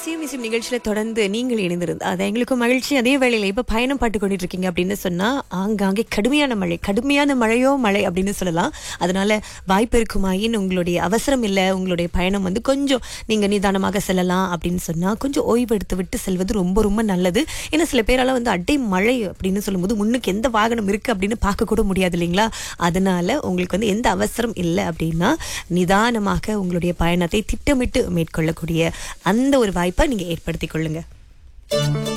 இசையும் இசையும் நிகழ்ச்சியில தொடர்ந்து நீங்கள் இணைந்திருந்த அது எங்களுக்கும் மகிழ்ச்சி அதே வேளையில இப்ப பயணம் பாட்டு கொண்டுட்டு இருக்கீங்க அப்படின்னு சொன்னா ஆங்காங்கே கடுமையான மழை கடுமையான மழையோ மழை அப்படின்னு சொல்லலாம் அதனால வாய்ப்பு இருக்குமாயின் உங்களுடைய அவசரம் இல்ல உங்களுடைய பயணம் வந்து கொஞ்சம் நீங்க நிதானமாக செல்லலாம் அப்படின்னு சொன்னா கொஞ்சம் ஓய்வு எடுத்து விட்டு செல்வது ரொம்ப ரொம்ப நல்லது ஏன்னா சில பேரால வந்து அடை மழை அப்படின்னு சொல்லும்போது முன்னுக்கு எந்த வாகனம் இருக்கு அப்படின்னு பார்க்க கூட முடியாது இல்லைங்களா அதனால உங்களுக்கு வந்து எந்த அவசரம் இல்லை அப்படின்னா நிதானமாக உங்களுடைய பயணத்தை திட்டமிட்டு மேற்கொள்ளக்கூடிய அந்த ஒரு வாய்ப்பை நீங்க ஏற்படுத்திக் கொள்ளுங்க